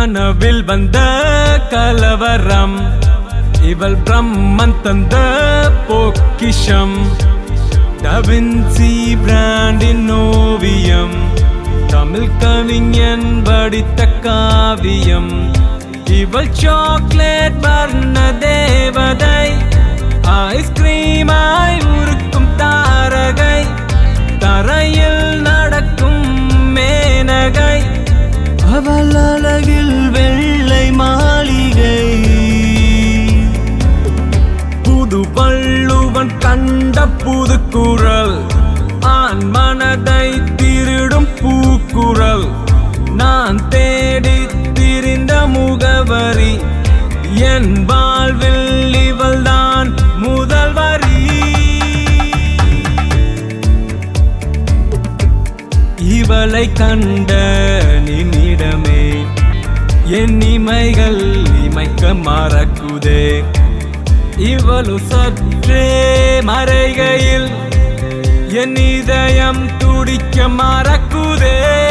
கனவில் வந்த கலவரம் இவள் பிரம்மன் தந்த பொக்கிஷம் டவின்சி பிராண்டின் ஓவியம் தமிழ் கவிஞன் படித்த காவியம் இவள் சாக்லேட் வர்ண தேவதை ஐஸ்கிரீமாய் உருக்கும் தாரகை தரையில் நடக்கும் மேனகை அவள் அழகில் வெள்ளை மாளிகை புது வள்ளுவன் கண்ட புது குரல் ஆண் மனதை திருடும் பூக்குரல் நான் தேடி திரிந்த முகவரி என் வாழ்வில் இவள்தான் முதல் வரி இவளை கண்ட நிமிடமே என் இமைகள் இமைக்க மறக்குதே இவளு சற்றே மறைகையில் என் இதயம் துடிக்க மறக்குதே